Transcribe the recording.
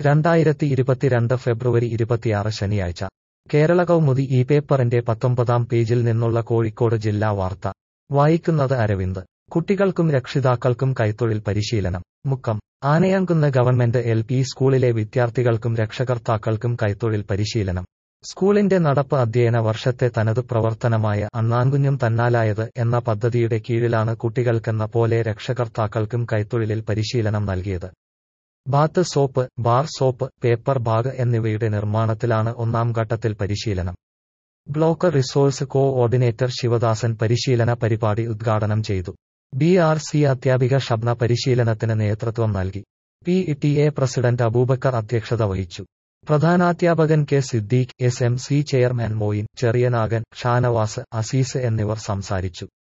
രണ്ടായിരത്തി ഇരുപത്തിരണ്ട് ഫെബ്രുവരി ഇരുപത്തിയാറ് ശനിയാഴ്ച കേരള കൗമുദി ഈ പേപ്പറിന്റെ പത്തൊമ്പതാം പേജിൽ നിന്നുള്ള കോഴിക്കോട് ജില്ലാ വാർത്ത വായിക്കുന്നത് അരവിന്ദ് കുട്ടികൾക്കും രക്ഷിതാക്കൾക്കും കൈത്തൊഴിൽ പരിശീലനം Mukkam Anayamkunnu government L P സ്കൂളിലെ വിദ്യാർത്ഥികൾക്കും രക്ഷകർത്താക്കൾക്കും കൈത്തൊഴിൽ പരിശീലനം സ്കൂളിന്റെ നടപ്പ് അധ്യയന വർഷത്തെ തനത് പ്രവർത്തനമായ അണ്ണാൻകുഞ്ഞും തന്നാലായത് എന്ന പദ്ധതിയുടെ കീഴിലാണ് കുട്ടികൾക്കെന്ന പോലെ രക്ഷകർത്താക്കൾക്കും കൈത്തൊഴിലിൽ പരിശീലനം നൽകിയത് bath soap bar soap paper bag എന്നിവയുടെ നിർമ്മാണത്തിലാണ് ഒന്നാം ഘട്ടത്തിൽ പരിശീലനം ബ്ലോക്ക് റിസോഴ്സ് കോഓർഡിനേറ്റർ ശിവദാസൻ പരിശീലന പരിപാടി ഉദ്ഘാടനം ചെയ്തു ബി ആർ സി അധ്യാപിക ഷബ്ന പരിശീലനത്തിന് നേതൃത്വം നൽകി P T A president Abubakar അധ്യക്ഷത വഹിച്ചു പ്രധാനാധ്യാപകൻ K Siddique S M C chairman Moyin Cheriyanagan Shanavas Azeez എന്നിവർ സംസാരിച്ചു